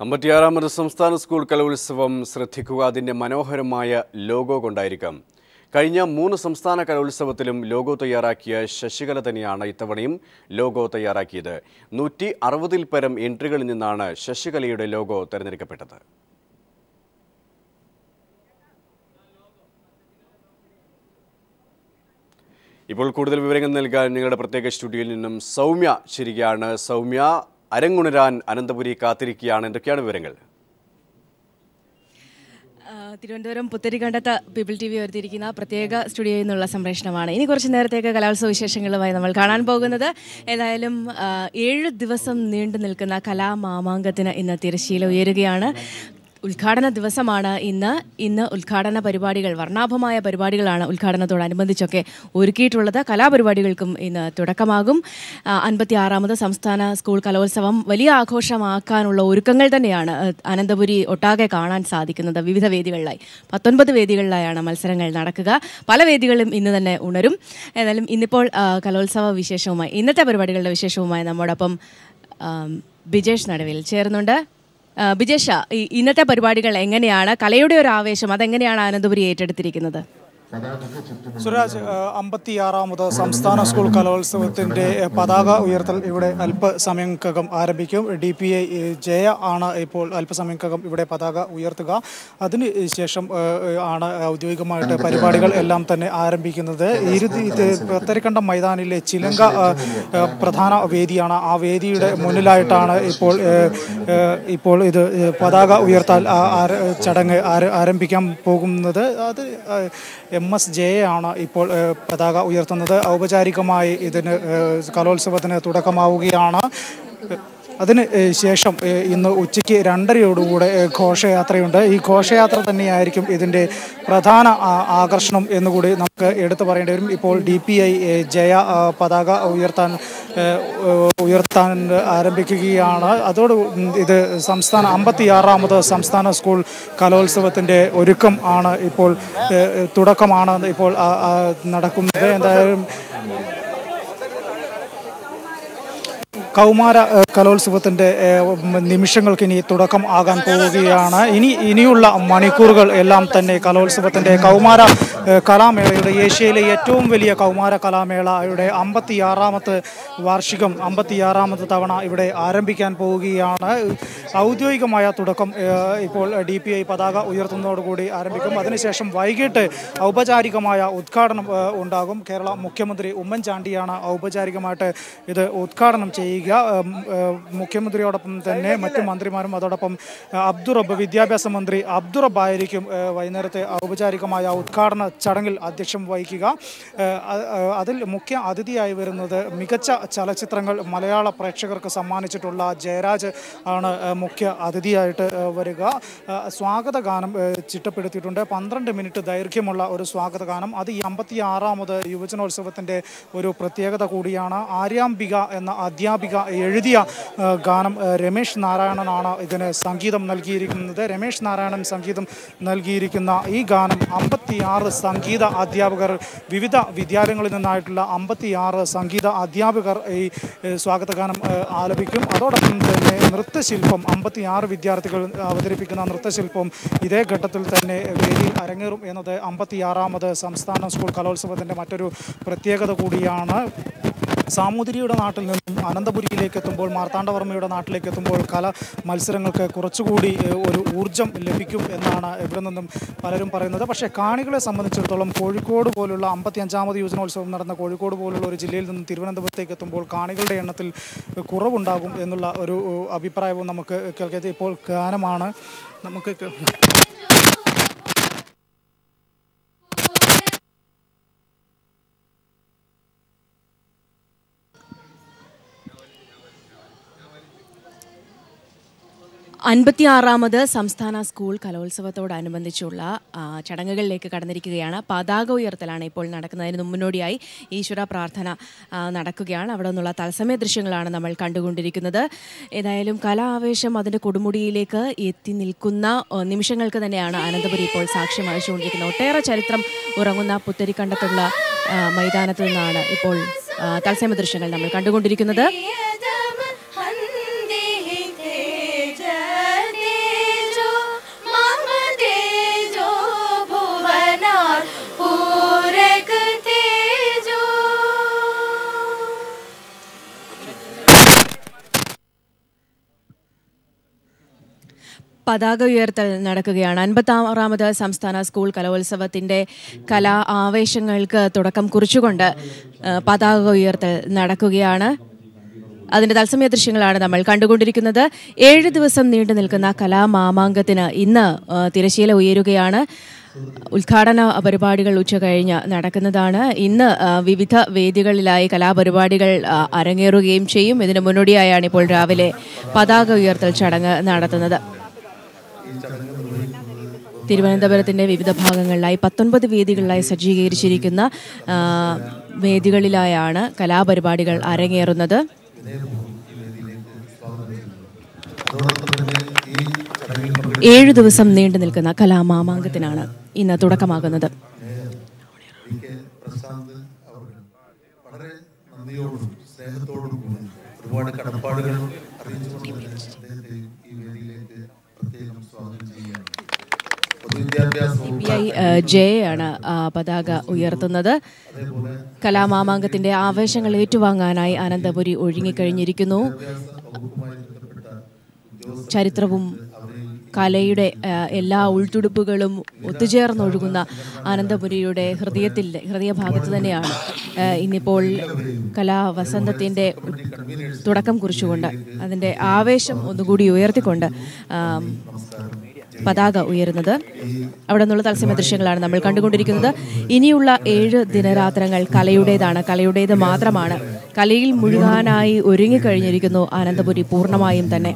അമ്പത്തിയാറാമത് സംസ്ഥാന സ്കൂൾ കലോത്സവം ശ്രദ്ധിക്കുക അതിൻ്റെ മനോഹരമായ ലോഗോ കൊണ്ടായിരിക്കാം കഴിഞ്ഞ മൂന്ന് സംസ്ഥാന കലോത്സവത്തിലും ലോഗോ തയ്യാറാക്കിയ ശശികല തന്നെയാണ് ഇത്തവണയും ലോഗോ തയ്യാറാക്കിയത് നൂറ്റി അറുപതിൽ പരം എൻട്രികളിൽ നിന്നാണ് ശശികലയുടെ ലോഗോ തിരഞ്ഞെടുക്കപ്പെട്ടത് ഇപ്പോൾ കൂടുതൽ വിവരങ്ങൾ നൽകാൻ നിങ്ങളുടെ പ്രത്യേക സ്റ്റുഡിയോയിൽ നിന്നും സൗമ്യ ശരിയാണ് സൗമ്യ അരങ്ങുണരാൻ അനന്തപുരി കാത്തിരിക്കുകയാണ് എന്തൊക്കെയാണ് വിവരങ്ങൾ ആ, തിരുവനന്തപുരം പുത്തരിക്കണ്ടത്ത് പീപ്പിൾ ടി വി വരുത്തിയിരിക്കുന്ന പ്രത്യേക സ്റ്റുഡിയോയിൽ നിന്നുള്ള സംപ്രേഷണമാണ് ഇനി കുറച്ച് നേരത്തേക്ക് കലോത്സവ വിശേഷങ്ങളുമായി നമ്മൾ കാണാൻ പോകുന്നത് ഏതായാലും ആ, ഏഴ് ദിവസം നീണ്ടു നിൽക്കുന്ന കലാമാമാങ്കത്തിന് ഇന്ന് തിരശ്ശീല ഉയരുകയാണ് ഉദ്ഘാടന ദിവസമാണ് ഇന്ന് ഇന്ന് ഉദ്ഘാടന പരിപാടികൾ വർണ്ണാഭമായ പരിപാടികളാണ് ഉദ്ഘാടനത്തോടനുബന്ധിച്ചൊക്കെ ഒരുക്കിയിട്ടുള്ളത് കലാപരിപാടികൾക്കും ഇന്ന് തുടക്കമാകും അൻപത്തി ആറാമത് സംസ്ഥാന സ്കൂൾ കലോത്സവം വലിയ ആഘോഷമാക്കാനുള്ള ഒരുക്കങ്ങൾ തന്നെയാണ് ആ, അനന്തപുരി ഒട്ടാകെ കാണാൻ സാധിക്കുന്നത് വിവിധ വേദികളിലായി പത്തൊൻപത് വേദികളിലായാണ് മത്സരങ്ങൾ നടക്കുക പല വേദികളും ഇന്ന് തന്നെ ഉണരും ഏതായാലും ഇന്നിപ്പോൾ ആ, കലോത്സവ വിശേഷവുമായി ഇന്നത്തെ പരിപാടികളുടെ വിശേഷവുമായി നമ്മോടൊപ്പം ആം, ബിജേഷ് നടുവിൽ ചേർന്നുണ്ട് ആ, ബിജേഷ ഈ ഇന്നത്തെ പരിപാടികൾ എങ്ങനെയാണ് കലയുടെ ഒരു ആവേശം അതെങ്ങനെയാണ് അനന്തപുരി ഏറ്റെടുത്തിരിക്കുന്നത് സുരാജ് അമ്പത്തിയാറാമത് സംസ്ഥാന സ്കൂൾ കലോത്സവത്തിൻ്റെ പതാക ഉയർത്തൽ ഇവിടെ അല്പസമയങ്ങൾക്കകം ആരംഭിക്കും ഡി പി ഐ ജയ ആണ് ഇപ്പോൾ അല്പസമയങ്ങൾക്കകം ഇവിടെ പതാക ഉയർത്തുക അതിന് ശേഷം ഏഹ്, ആണ് ഔദ്യോഗികമായിട്ട് പരിപാടികൾ എല്ലാം തന്നെ ആരംഭിക്കുന്നത് ഇരുതി ഇത് പത്തരിക്കണ്ടം മൈതാനിലെ ചിലങ്ക ഏഹ്, ഏഹ്, പ്രധാന വേദിയാണ് ആ വേദിയുടെ മുന്നിലായിട്ടാണ് ഇപ്പോൾ ഏഹ്, ഏഹ്, ഇപ്പോൾ ഇത് ഏഹ്, പതാക ഉയർത്താൽ ആ- ആര- ചടങ്ങ് ആര- ആരംഭിക്കാൻ പോകുന്നത് അത് എം എസ് ജെ ആണ് ഇപ്പോൾ ഏഹ്, പതാക ഉയർത്തുന്നത് ഔപചാരികമായി ഇതിന് ഏഹ്, കലോത്സവത്തിന് തുടക്കമാവുകയാണ് അതിന് ഏഹ്, ശേഷം ഏഹ്, ഇന്ന് ഉച്ചയ്ക്ക് രണ്ടരയോടുകൂടെ ഏഹ്, ഘോഷയാത്രയുണ്ട് ഈ ഘോഷയാത്ര തന്നെയായിരിക്കും ഇതിൻ്റെ പ്രധാന ആ- ആകർഷണം എന്നുകൂടി നമുക്ക് എടുത്തു പറയേണ്ടി വരും ഇപ്പോൾ ഡി പി ഐ ജയ ആ, പതാക ഉയർത്താൻ ഏഹ്, ഉയർത്താൻ ആരംഭിക്കുകയാണ് അതോട് ഇത് സംസ്ഥാന അമ്പത്തിയാറാമത് സംസ്ഥാന സ്കൂൾ കലോത്സവത്തിൻ്റെ ഒരുക്കം ആണ് ഇപ്പോൾ ഏഹ്, തുടക്കമാണ് ഇപ്പോൾ ആ, ആ, നടക്കുന്നത് എന്തായാലും കൗമാര ഏഹ്, കലോത്സവത്തിൻ്റെ ഏഹ്, നിമിഷങ്ങൾക്ക് ഇനി തുടക്കം ആകാൻ പോവുകയാണ് ഇനി ഇനിയുള്ള മണിക്കൂറുകൾ എല്ലാം തന്നെ കലോത്സവത്തിൻ്റെ കൗമാര ഏഹ്, കലാമേളയുടെ ഏഷ്യയിലെ ഏറ്റവും വലിയ കൗമാര കലാമേളയുടെ അമ്പത്തിയാറാമത്തെ വാർഷികം അമ്പത്തിയാറാമത്തെ തവണ ഇവിടെ ആരംഭിക്കാൻ പോവുകയാണ് ഔദ്യോഗികമായ തുടക്കം ഏഹ്, ഇപ്പോൾ ഡി പി ഐ പതാക ഉയർത്തുന്നതോടുകൂടി ആരംഭിക്കും അതിനുശേഷം വൈകിട്ട് ഔപചാരികമായ ഉദ്ഘാടനം ഏഹ്, ഉണ്ടാകും കേരള മുഖ്യമന്ത്രി ഉമ്മൻചാണ്ടിയാണ് ഔപചാരികമായിട്ട് ഇത് ഉദ്ഘാടനം ചെയ്യുക ഉം, ഏഹ്, മുഖ്യമന്ത്രിയോടൊപ്പം തന്നെ മറ്റു മന്ത്രിമാരും അതോടൊപ്പം ഏഹ്, അബ്ദുറബ് വിദ്യാഭ്യാസ മന്ത്രി അബ്ദുറബ് ആയിരിക്കും ഏഹ്, വൈകുന്നേരത്തെ ഔപചാരികമായ ഉദ്ഘാടന ചടങ്ങിൽ അധ്യക്ഷം വഹിക്കുക ഏഹ്, അ- ഏഹ്, അതിൽ മുഖ്യ അതിഥിയായി വരുന്നത് മികച്ച ചലച്ചിത്രങ്ങൾ മലയാള പ്രേക്ഷകർക്ക് സമ്മാനിച്ചിട്ടുള്ള ജയരാജ് ആണ് ഏഹ്, മുഖ്യ അതിഥിയായിട്ട് ഏഹ്, വരിക ഏഹ്, സ്വാഗത ഗാനം ഏഹ്, ചിട്ടപ്പെടുത്തിയിട്ടുണ്ട് പന്ത്രണ്ട് മിനിറ്റ് ദൈർഘ്യമുള്ള ഒരു സ്വാഗത ഗാനം അത് ഈ അമ്പത്തി ആറാമത് യുവജനോത്സവത്തിൻ്റെ ഒരു പ്രത്യേകത കൂടിയാണ് ആര്യാംബിക എന്ന അധ്യാപിക എഴുതിയ ഏഹ്, ഗാനം ഏഹ്, രമേശ് നാരായണനാണ് ഇതിന് സംഗീതം നൽകിയിരിക്കുന്നത് രമേശ് നാരായണൻ സംഗീതം നൽകിയിരിക്കുന്ന ഈ ഗാനം അമ്പത്തിയാറ് സംഗീത അധ്യാപകർ വിവിധ വിദ്യാലയങ്ങളിൽ നിന്നായിട്ടുള്ള അമ്പത്തിയാറ് സംഗീത അധ്യാപകർ ഈ ഏഹ്, സ്വാഗതഗാനം ഏഹ്, ആലപിക്കും അതോടൊപ്പം തന്നെ നൃത്തശില്പം അമ്പത്തിയാറ് വിദ്യാർത്ഥികൾ അവതരിപ്പിക്കുന്ന നൃത്തശില്പം ഇതേ ഘട്ടത്തിൽ തന്നെ വേദിയിൽ അരങ്ങേറും എന്നത് അമ്പത്തിയാറാമത് സംസ്ഥാന സ്കൂൾ കലോത്സവത്തിൻ്റെ മറ്റൊരു പ്രത്യേകത കൂടിയാണ് സാമൂതിരിയുടെ നാട്ടിൽ നിന്നും അനന്തപുരിയിലേക്ക് എത്തുമ്പോൾ മാർത്താണ്ഡവർമ്മയുടെ നാട്ടിലേക്ക് എത്തുമ്പോൾ കല മത്സരങ്ങൾക്ക് കുറച്ചുകൂടി ഏഹ്, ഒരു ഊർജം ലഭിക്കും എന്നാണ് ഇവിടെ നിന്നും പലരും പറയുന്നത് പക്ഷേ കാണികളെ സംബന്ധിച്ചിടത്തോളം കോഴിക്കോട് പോലുള്ള അമ്പത്തിയഞ്ചാമത് യുവജനോത്സവം നടന്ന കോഴിക്കോട് പോലുള്ള ഒരു ജില്ലയിൽ നിന്നും തിരുവനന്തപുരത്തേക്ക് എത്തുമ്പോൾ കാണികളുടെ എണ്ണത്തിൽ കുറവുണ്ടാകും എന്നുള്ള ഒരു ഏഹ്, അഭിപ്രായവും നമുക്ക് കേൾക്കരുത് ഇപ്പോൾ ഗാനമാണ് നമുക്ക് കേ- അൻപത്തിയാറാമത് സംസ്ഥാന സ്കൂൾ കലോത്സവത്തോടനുബന്ധിച്ചുള്ള ആ, ചടങ്ങുകളിലേക്ക് കടന്നിരിക്കുകയാണ് പതാക ഉയർത്തലാണ് ഇപ്പോൾ നടക്കുന്നതിന് മുന്നോടിയായി ഈശ്വര പ്രാർത്ഥന ആ, നടക്കുകയാണ് അവിടെ നിന്നുള്ള തത്സമയ ദൃശ്യങ്ങളാണ് നമ്മൾ കണ്ടുകൊണ്ടിരിക്കുന്നത് ഏതായാലും കലാ ആവേശം അതിൻ്റെ കൊടുമുടിയിലേക്ക് എത്തി നിൽക്കുന്ന ആ, നിമിഷങ്ങൾക്ക് തന്നെയാണ് അനന്തപുരി ഇപ്പോൾ സാക്ഷ്യം വഹിച്ചുകൊണ്ടിരിക്കുന്നത് ഒട്ടേറെ ചരിത്രം ഉറങ്ങുന്ന പുത്തരിക്കണ്ടത്തുള്ള ആ, മൈതാനത്ത് നിന്നാണ് ഇപ്പോൾ ആ, തത്സമയ ദൃശ്യങ്ങൾ നമ്മൾ കണ്ടുകൊണ്ടിരിക്കുന്നത് ഹന്തി തേജ പതാക ഉയർത്തൽ നടക്കുകയാണ് അൻപത്താറാമത് സംസ്ഥാന സ്കൂൾ കലോത്സവത്തിന്റെ കലാ ആവേശങ്ങൾക്ക് തുടക്കം കുറിച്ചുകൊണ്ട് ആ, പതാക ഉയർത്തൽ നടക്കുകയാണ് അതിന്റെ തത്സമയ ദൃശ്യങ്ങളാണ് നമ്മൾ കണ്ടുകൊണ്ടിരിക്കുന്നത് ഏഴ് ദിവസം നീണ്ടു നിൽക്കുന്ന കലാമാമാങ്കത്തിന് ഇന്ന് ആ, തിരശീല ഉയരുകയാണ് ഉദ്ഘാടന പരിപാടികൾ ഉച്ച കഴിഞ്ഞ് നടക്കുന്നതാണ് ഇന്ന് ആ, വിവിധ വേദികളിലായി കലാപരിപാടികൾ ആ, അരങ്ങേറുകയും ചെയ്യും ഇതിന് മുന്നോടിയായാണ് ഇപ്പോൾ രാവിലെ പതാക ഉയർത്തൽ ചടങ്ങ് നടത്തുന്നത് തിരുവനന്തപുരത്തിന്റെ വിവിധ ഭാഗങ്ങളിലായി പത്തൊൻപത് വേദികളിലായി സജ്ജീകരിച്ചിരിക്കുന്ന ആ, വേദികളിലായാണ് കലാപരിപാടികൾ അരങ്ങേറുന്നത് ഏഴു ദിവസം നീണ്ടു നിൽക്കുന്ന കലാമാമാങ്കത്തിനാണ് ഇന്ന് തുടക്കമാകുന്നത് പ്രശാന്ത് അവർ വളരെ നന്ദിയോടും സ്നേഹത്തോടും കൂടി ഒരുപാട് കടപ്പാടുകൾ അറിയിച്ചുകൊണ്ട് അദ്ദേഹത്തെ ഈ വേദിയിലേക്ക് പ്രത്യേകം സ്വാഗതം ചെയ്യുകയാണ് പൊതുവിദ്യാഭ്യാസവും പി ഐ ജെ ആണ് ആ, പതാക ഉയർത്തുന്നത് കലാമാമാങ്കത്തിന്റെ ആവേശങ്ങൾ ഏറ്റുവാങ്ങാനായി അനന്തപുരി ഒഴുങ്ങിക്കഴിഞ്ഞിരിക്കുന്നു ചരിത്രവും കലയുടെ ആ, എല്ലാ ഉൾത്തുടുപ്പുകളും ഒത്തുചേർന്നൊഴുകുന്ന അനന്തപുരിയുടെ ഹൃദയത്തിൽ ഹൃദയഭാഗത്ത് തന്നെയാണ് ആ, ഇന്നിപ്പോൾ കലാവസന്തത്തിൻ്റെ തുടക്കം കുറിച്ചുകൊണ്ട് അതിൻ്റെ ആവേശം ഒന്നുകൂടി ഉയർത്തിക്കൊണ്ട് ആ, പതാക ഉയരുന്നത് അവിടെ നിന്നുള്ള തത്സമയ ദൃശ്യങ്ങളാണ് നമ്മൾ കണ്ടുകൊണ്ടിരിക്കുന്നത് ഇനിയുള്ള ഏഴ് ദിനരാത്രങ്ങൾ കലയുടേതാണ് കലയുടേത് മാത്രമാണ് കലയിൽ മുഴുകാനായി ഒരുങ്ങിക്കഴിഞ്ഞിരിക്കുന്നു അനന്തപുരി പൂർണ്ണമായും തന്നെ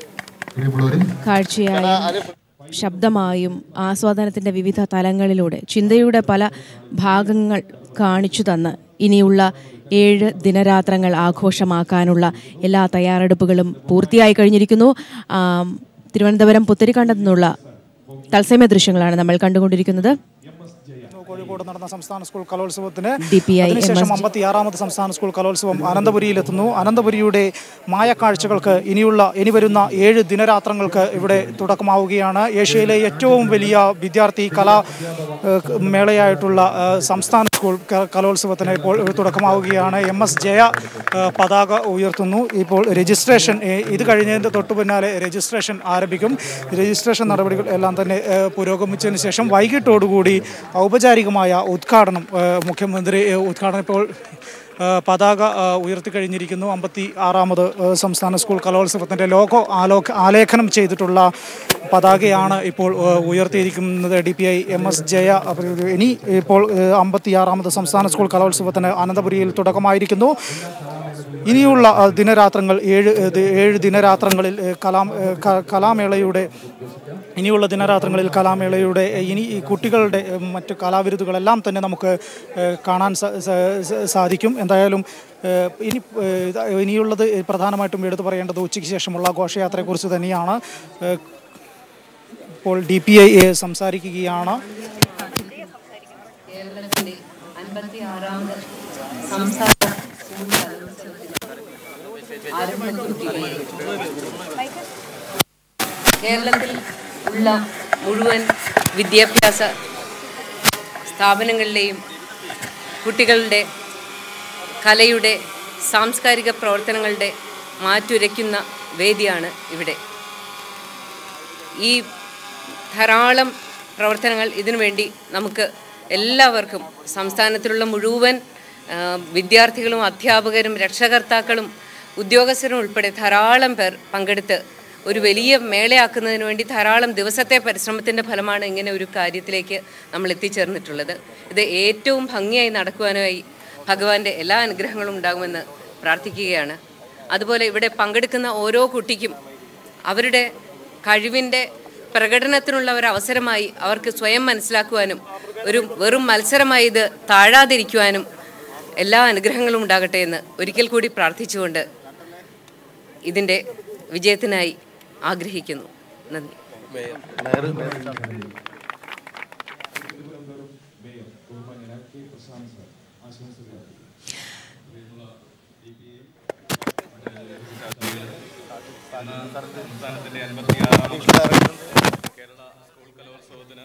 കാഴ്ചയായും ശബ്ദമായും ആസ്വാദനത്തിന്റെ വിവിധ തലങ്ങളിലൂടെ ചിന്തയുടെ പല ഭാഗങ്ങൾ കാണിച്ചു തന്ന് ഇനിയുള്ള ഏഴ് ദിനരാത്രങ്ങൾ ആഘോഷമാക്കാനുള്ള എല്ലാ തയ്യാറെടുപ്പുകളും പൂർത്തിയായി കഴിഞ്ഞിരിക്കുന്നു ആം, തിരുവനന്തപുരം പുത്തരിക്കണ്ടത്തു നിന്നുള്ള തത്സമയ ദൃശ്യങ്ങളാണ് നമ്മൾ കണ്ടുകൊണ്ടിരിക്കുന്നത് കോഴിക്കോട് നടന്ന സംസ്ഥാന സ്കൂൾ കലോത്സവത്തിന് DPI അതിനുശേഷം അമ്പത്തിയാറാമത് സംസ്ഥാന സ്കൂൾ കലോത്സവം അനന്തപുരിയിലെത്തുന്നു അനന്തപുരിയുടെ മായക്കാഴ്ചകൾക്ക് ഇനിയുള്ള ഇനി വരുന്ന ഏഴ് ദിനരാത്രങ്ങൾക്ക് ഇവിടെ തുടക്കമാവുകയാണ് ഏഷ്യയിലെ ഏറ്റവും വലിയ വിദ്യാർത്ഥി കലാ ഏഹ്, മേളയായിട്ടുള്ള ഏഹ്, സംസ്ഥാന സ്കൂൾ ക- കലോത്സവത്തിന് ഇപ്പോൾ തുടക്കമാവുകയാണ് എം എസ് ജയ ഏഹ്, പതാക ഉയർത്തുന്നു ഇപ്പോൾ രജിസ്ട്രേഷൻ ഏഹ്, ഇത് കഴിഞ്ഞതിൻ്റെ തൊട്ടു പിന്നാലെ രജിസ്ട്രേഷൻ ആരംഭിക്കും രജിസ്ട്രേഷൻ നടപടികൾ എല്ലാം തന്നെ ഏഹ്, പുരോഗമിച്ചതിന് ശേഷം വൈകിട്ടോടുകൂടി ഔപചാരികമായ ഉദ്ഘാടനം ഏഹ്, മുഖ്യമന്ത്രി ഏഹ്, ഉദ്ഘാടനം ഇപ്പോൾ ഏഹ്, പതാക ഏഹ്, ഉയർത്തിക്കഴിഞ്ഞിരിക്കുന്നു അമ്പത്തി ആറാമത് ഏഹ്, സംസ്ഥാന സ്കൂൾ കലോത്സവത്തിൻ്റെ ലോഗോ ആലോക ആലേഖനം ചെയ്തിട്ടുള്ള പതാകയാണ് ഇപ്പോൾ ഏഹ്, ഉയർത്തിയിരിക്കുന്നത് D P I M S Jaya അപ്പോൾ ഇനി ഇപ്പോൾ ഏഹ്, അമ്പത്തിയാറാമത് സംസ്ഥാന സ്കൂൾ കലോത്സവത്തിന് അനന്തപുരിയിൽ തുടക്കമായിരിക്കുന്നു ഇനിയുള്ള ആ, ദിനരാത്രങ്ങൾ ഏഴ് ഏ, ദി- ഏഴ് ദിനരാത്രങ്ങളിൽ ഏ, കലാം ഏ, ക- കലാമേളയുടെ ഇനിയുള്ള ദിനരാത്രങ്ങളിൽ കലാമേളയുടെ ഏ, ഇനി ഈ കുട്ടികളുടെ ഏ, മറ്റ് കലാവിരുതുകളെല്ലാം തന്നെ നമുക്ക് ഏ, കാണാൻ സ- സ- സ- സാധിക്കും എന്തായാലും ഏ, ഇനി ഏ, ഇത് ഇനിയുള്ളത് പ്രധാനമായിട്ടും എടുത്തു പറയേണ്ടത് ഉച്ചയ്ക്ക് ശേഷമുള്ള ഘോഷയാത്രയെക്കുറിച്ച് തന്നെയാണ് ഏ, ഇപ്പോൾ ഡി പി ഐ സംസാരിക്കുകയാണ് കേരളത്തിലെ അൻപത്തിയാറാമത് സംസ്ഥാന സ്കൂൾ കലോത്സവത്തിന് ആരംഭം കുറിക്കുകയും കേരളത്തിൽ ഉള്ള മുഴുവൻ വിദ്യാഭ്യാസ സ്ഥാപനങ്ങളിലെയും കുട്ടികളുടെ കലയുടെ സാംസ്കാരിക പ്രവർത്തനങ്ങളുടെ മാറ്റുരയ്ക്കുന്ന വേദിയാണ് ഇവിടെ ഈ ധാരാളം പ്രവർത്തനങ്ങൾ ഇതിനു വേണ്ടി നമുക്ക് എല്ലാവർക്കും സംസ്ഥാനത്തിലുള്ള മുഴുവൻ ആ, വിദ്യാർത്ഥികളും അധ്യാപകരും രക്ഷകർത്താക്കളും ഉദ്യോഗസ്ഥരും ഉൾപ്പെടെ ധാരാളം പേർ പങ്കെടുത്ത് ഒരു വലിയ മേളയാക്കുന്നതിന് വേണ്ടി ധാരാളം ദിവസത്തെ പരിശ്രമത്തിൻ്റെ ഫലമാണ് ഇങ്ങനെ ഒരു കാര്യത്തിലേക്ക് നമ്മൾ എത്തിച്ചേർന്നിട്ടുള്ളത് ഇത് ഏറ്റവും ഭംഗിയായി നടക്കുവാനായി ഭഗവാന്റെ എല്ലാ അനുഗ്രഹങ്ങളും ഉണ്ടാകുമെന്ന് പ്രാർത്ഥിക്കുകയാണ് അതുപോലെ ഇവിടെ പങ്കെടുക്കുന്ന ഓരോ കുട്ടിക്കും അവരുടെ കഴിവിൻ്റെ പ്രകടനത്തിനുള്ള ഒരു അവസരമായി അവർക്ക് സ്വയം മനസ്സിലാക്കുവാനും ഒരു വെറും മത്സരമായി ഇത് താഴാതിരിക്കുവാനും എല്ലാ അനുഗ്രഹങ്ങളും ഉണ്ടാകട്ടെ എന്ന് ഒരിക്കൽ കൂടി പ്രാർത്ഥിച്ചുകൊണ്ട് ഇതിൻ്റെ വിജയത്തിനായി ആഗ്രഹിക്കുന്നു നന്ദി സംസ്ഥാനത്തിന്റെ അൻപത്തിയാറാമത് കേരള സ്കൂൾ കലോത്സവത്തിന്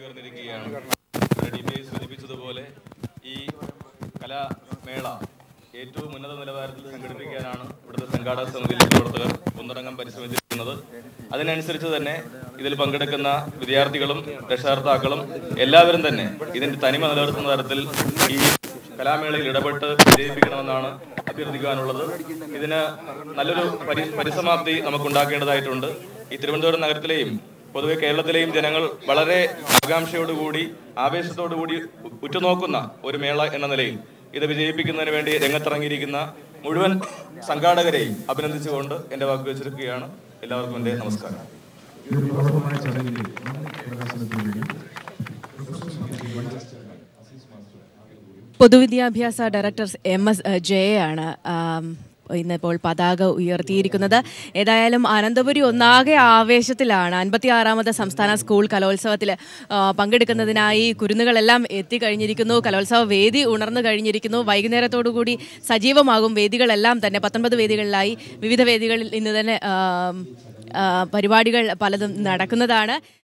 കൊടിയുയർന്നിരിക്കുകയാണ് ഇവിടെ ഡി പി ഐ സൂചിപ്പിച്ചതുപോലെ ഈ കലാമേള ഏറ്റവും ഉന്നത നിലവാരത്തിൽ സംഘടിപ്പിക്കാനാണ് ഇവിടുത്തെ സംഘാടക സമിതിയിലെ പ്രവർത്തകർ ഒന്നടങ്കം പരിശ്രമിച്ചിരിക്കുന്നത് അതിനനുസരിച്ച് തന്നെ ഇതിൽ പങ്കെടുക്കുന്ന വിദ്യാർത്ഥികളും രക്ഷകർത്താക്കളും എല്ലാവരും തന്നെ ഇതിന്റെ തനിമ നിലനിർത്തുന്ന തരത്തിൽ ഈ കലാമേളയിൽ ഇടപെട്ട് വിജയിപ്പിക്കണമെന്നാണ് അഭ്യർത്ഥിക്കാനുള്ളത് ഇതിന് നല്ലൊരു പരി പരിസമാപ്തി നമുക്കുണ്ടാക്കേണ്ടതായിട്ടുണ്ട് ഈ തിരുവനന്തപുരം നഗരത്തിലെയും പൊതുവെ കേരളത്തിലെയും ജനങ്ങൾ വളരെ ആകാംക്ഷയോടുകൂടി ആവേശത്തോടുകൂടി ഉ- ഉറ്റുനോക്കുന്ന ഒരു മേള എന്ന നിലയിൽ ഇത് വിജയിപ്പിക്കുന്നതിന് വേണ്ടി രംഗത്തിറങ്ങിയിരിക്കുന്ന മുഴുവൻ സംഘാടകരെയും അഭിനന്ദിച്ചുകൊണ്ട് എൻ്റെ വാക്കുകൾ ചുരുക്കുകയാണ് എല്ലാവർക്കും എൻ്റെ നമസ്കാരം ഈ ഒരു പ്രവർത്തനമായ ചടങ്ങിൽ പ്രകാശനത്തിന് വേണ്ടി പൊതുവിദ്യാഭ്യാസ ഡയറക്ടർ എം എസ് ജയയാണ് ആം, ഇന്നിപ്പോൾ പതാക ഉയർത്തിയിരിക്കുന്നത് ഏതായാലും അനന്തപുരി ഒന്നാകെ ആവേശത്തിലാണ് അൻപത്തി ആറാമത് സംസ്ഥാന സ്കൂൾ കലോത്സവത്തിൽ ആ, പങ്കെടുക്കുന്നതിനായി കുരുന്നുകളെല്ലാം എത്തിക്കഴിഞ്ഞിരിക്കുന്നു കലോത്സവ വേദി ഉണർന്നു കഴിഞ്ഞിരിക്കുന്നു വൈകുന്നേരത്തോടു കൂടി സജീവമാകും വേദികളെല്ലാം തന്നെ പത്തൊൻപത് വേദികളിലായി വിവിധ വേദികളിൽ ഇന്ന് തന്നെ ആം, ആ, പരിപാടികൾ പലതും നടക്കുന്നതാണ്